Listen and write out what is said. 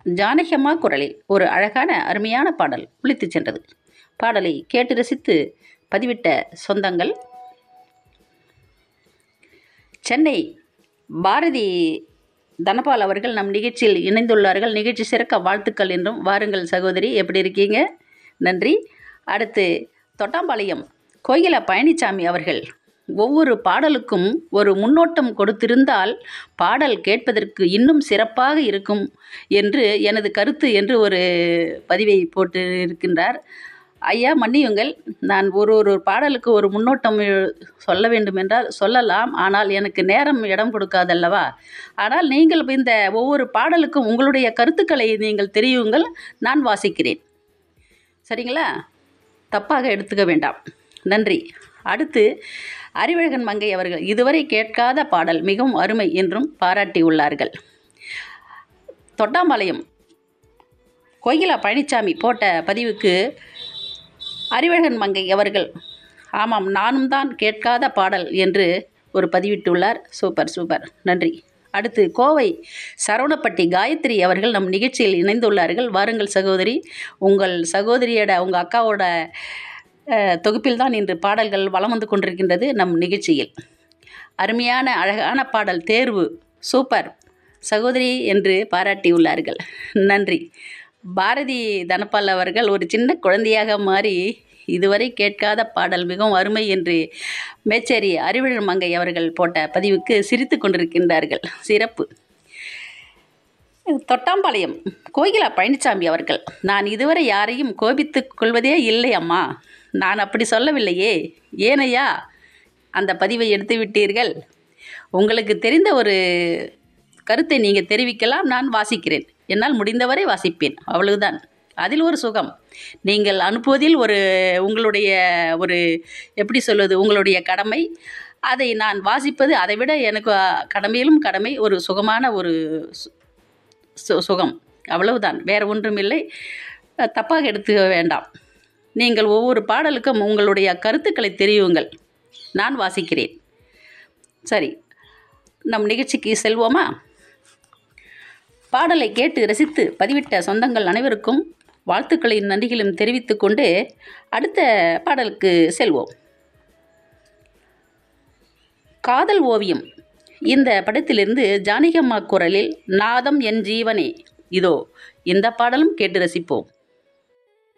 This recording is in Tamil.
ஜானகியம்மா குரலில் ஒரு அழகான அருமையான பாடல் ஒலித்துச் சென்றது பாடலை கேட்டு ரசித்து பதிவிட்ட சொந்தங்கள் சென்னை பாரதி தனபால் அவர்கள் நம் நிகழ்ச்சியில் இணைந்துள்ளார்கள் நிகழ்ச்சி சிறக்க வாழ்த்துக்கள் என்றும் வாருங்கள் சகோதரி எப்படி இருக்கீங்க நன்றி அடுத்து தொட்டாம்பாளையம் கோயில பழனிசாமி அவர்கள் ஒவ்வொரு பாடலுக்கும் ஒரு முன்னோட்டம் கொடுத்திருந்தால் பாடல் கேட்பதற்கு இன்னும் சிறப்பாக இருக்கும் என்று எனது கருத்து என்று ஒரு பதிவை போட்டு இருக்கின்றார் ஐயா மன்னியுங்கள் நான் ஒரு ஒரு பாடலுக்கு ஒரு முன்னோட்டம் எ- சொல்ல வேண்டும் என்றால் சொல்லலாம் ஆனால் எனக்கு நேரம் இடம் கொடுக்காதல்லவா ஆனால் நீங்கள் இந்த ஒவ்வொரு பாடலுக்கும் உங்களுடைய கருத்துக்களை நீங்கள் தெரியுங்கள் நான் வாசிக்கிறேன் சரிங்களா தப்பாக எடுத்துக்க வேண்டாம் நன்றி அடுத்து அறிவழகன் மங்கை அவர்கள் இதுவரை கேட்காத பாடல் மிகவும் அருமை என்றும் பாராட்டியுள்ளார்கள் தொட்டாம்பாளையம் கோகிலா பழனிசாமி போட்ட பதிவுக்கு அறிவழகன் மங்கை அவர்கள் ஆமாம் நானும் தான் கேட்காத பாடல் என்று ஒரு பதிவிட்டுள்ளார் சூப்பர் சூப்பர் நன்றி அடுத்து கோவை சரவணப்பட்டி காயத்ரி அவர்கள் நம் நிகழ்ச்சியில் இணைந்துள்ளார்கள் வாருங்கள் சகோதரி உங்கள் சகோதரியோட உங்கள் அக்காவோட அஹ், தொகுப்பில் தான் இன்று பாடல்கள் வலம் வந்து கொண்டிருக்கின்றது நம் நிகழ்ச்சியில் அருமையான அழகான பாடல் தேர்வு சூப்பர் சகோதரி என்று பாராட்டியுள்ளார்கள் நன்றி பாரதி தனபால் அவர்கள் ஒரு சின்ன குழந்தையாக மாறி இதுவரை கேட்காத பாடல் மிகவும் அருமை என்று மேச்சேரி அறிவிழர் மங்கை அவர்கள் போட்ட பதிவுக்கு சிரித்து கொண்டிருக்கின்றார்கள் சிறப்பு தொட்டாம்பாளையம் கோகிலா பழனிசாமி அவர்கள் நான் இதுவரை யாரையும் கோபித்துக் கொள்வதே இல்லை அம்மா நான் அப்படி சொல்லவில்லையே ஏனையா அந்த பதிவை எடுத்து விட்டீர்கள் உங்களுக்கு தெரிந்த ஒரு கருத்தை நீங்கள் தெரிவிக்கலாம் நான் வாசிக்கிறேன் என்னால் முடிந்தவரை வாசிப்பேன் அவ்வளவுதான் அதில் ஒரு சுகம் நீங்கள் அனுப்புவதில் ஒரு உங்களுடைய ஒரு எப்படி சொல்வது உங்களுடைய கடமை அதை நான் வாசிப்பது அதை விட எனக்கு அஹ், கடமையிலும் கடமை ஒரு சுகமான ஒரு சு- சு சுகம் அவ்வளவுதான் வேறு ஒன்றுமில்லை அஹ், தப்பாக எடுத்துக்க வேண்டாம் நீங்கள் ஒவ்வொரு பாடலுக்கும் உங்களுடைய கருத்துக்களை தெரியுங்கள் நான் வாசிக்கிறேன் சரி நம் நிகழ்ச்சிக்கு செல்வோமா பாடலை கேட்டு ரசித்து பதிவிட்ட சொந்தங்கள் அனைவருக்கும் வாழ்த்துக்களையும் நன்றிகளும் தெரிவித்துக் கொண்டு அடுத்த பாடலுக்கு செல்வோம் காதல் ஓவியம் இந்த படத்திலிருந்து ஜானகியம்மா குரலில் நாதம் என் ஜீவனே இதோ இந்த பாடலும் கேட்டு ரசிப்போம்